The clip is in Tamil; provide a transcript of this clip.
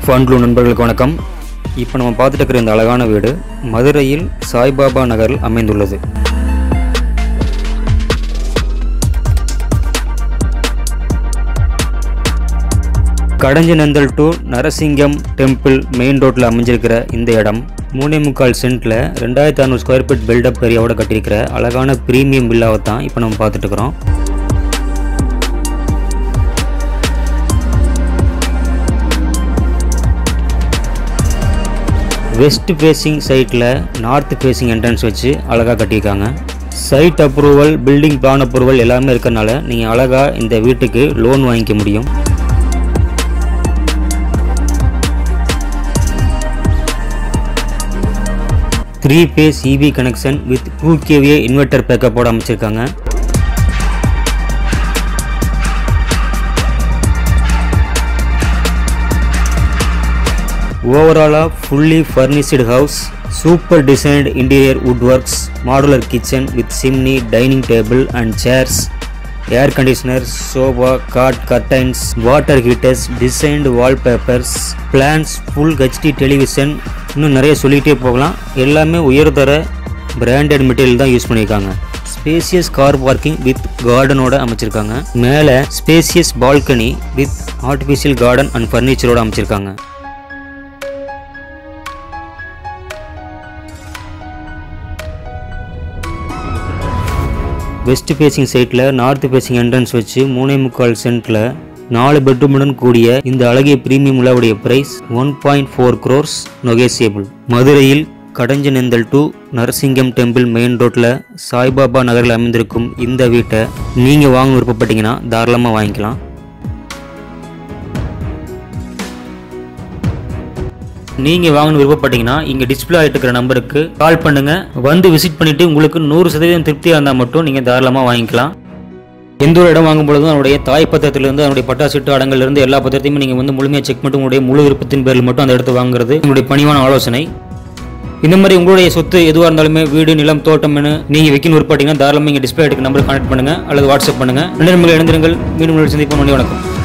ஃபன்லு நண்பர்களுக்கு வணக்கம் இப்போ நம்ம பார்த்துட்டு இருக்கிற இந்த அழகான வீடு மதுரையில் சாய்பாபா நகரில் அமைந்துள்ளது Kadachanendal to Narasingam temple main ரோட்டில் அமைஞ்சிருக்கிற இந்த இடம் மூணே முக்கால் சென்ட்டில் ரெண்டாயிரத்தி அறநூறு ஸ்கொயர் ஃபீட் பில்டப் ஏரியாவோட கட்டியிருக்கிற அழகான ப்ரீமியம் வில்லாவை தான் இப்போ நம்ம பார்த்துட்டு இருக்கிறோம் வெஸ்ட் ஃபேஸிங் சைட்டில் நார்த் ஃபேஸிங் என்ட்ரன்ஸ் வச்சு அழகாக கட்டியிருக்காங்க site approval building plan approval எல்லாமே இருக்கறனால நீங்கள் அழகாக இந்த வீட்டுக்கு லோன் வாங்கிக்க முடியும் three phase EB connection with two KVA inverter பேக்கப்போட அமைச்சிருக்காங்க ஓவராலாக fully furnished house super designed interior wood works modular kitchen with chimney dining table and chairs air conditioner sofa cot curtains water heaters designed wallpapers plans full HD television இன்னும் நிறைய சொல்லிகிட்டே போகலாம் எல்லாமே உயர்தர பிராண்டட் மெட்டீரியல் தான் யூஸ் பண்ணியிருக்காங்க ஸ்பேசியஸ் கார் பார்க்கிங் வித் கார்டனோட அமைச்சிருக்காங்க மேலே spacious balcony with artificial garden and ஃபர்னிச்சரோட அமைச்சிருக்காங்க வெஸ்ட் ஃபேஸிங் சைட்டில் நார்த் ஃபேஸிங் என்ட்ரன்ஸ் வச்சு மூணே முக்கால் சென்ட்டில் நாலு பெட்ரூமுடன் கூடிய இந்த அழகிய பிரீமியம் உள்ளவுடைய price one point four crores negotiable மதுரையில் Kadachanendal to Narasingam temple main ரோட்டில் சாய்பாபா நகரில் அமைந்திருக்கும் இந்த வீட்டை நீங்கள் வாங்க விருப்பப்பட்டீங்கன்னா தாராளமாக வாங்கிக்கலாம் நீங்கள் வாங்கணும் விருப்பப்பட்டீங்கன்னா இங்கே டிஸ்பிளே ஆகிட்டு இருக்கிற நம்பருக்கு கால் பண்ணுங்க வந்து விசிட் பண்ணிட்டு உங்களுக்கு நூறு சதவீதம் திருப்தியாக இருந்தால் மட்டும் நீங்கள் தாராளமாக வாங்கிக்கலாம் எந்த ஒரு இடம் வாங்கும் பொழுதும் அதனுடைய தாய் பத்திரத்திலிருந்து அதனுடைய பட்டா சீட்டு அடங்கலிருந்து எல்லா பத்திரத்தையுமே நீங்கள் வந்து முழுமையாக செக் பண்ணிட்டு உங்களுடைய முழு விருப்பத்தின் பேரில் மட்டும் அந்த இடத்த வாங்குறது உங்களுடைய பணிவான ஆலோசனை இந்த மாதிரி உங்களுடைய சொத்து எதுவாக இருந்தாலுமே வீடு நிலம் தோட்டம்னு நீங்கள் வைக்கணும் விருப்பப்பட்டீங்கன்னா தாராளமாக இங்கே டிஸ்பிளே எடுக்க நம்பருக்கு கான்டாக்ட் பண்ணுங்கள் அல்லது வாட்ஸ்அப் பண்ணுங்கள் நண்பர்கள் இணைந்திருங்கள் மீண்டும் ஒரு சந்திப்போம் நன்றி வணக்கம்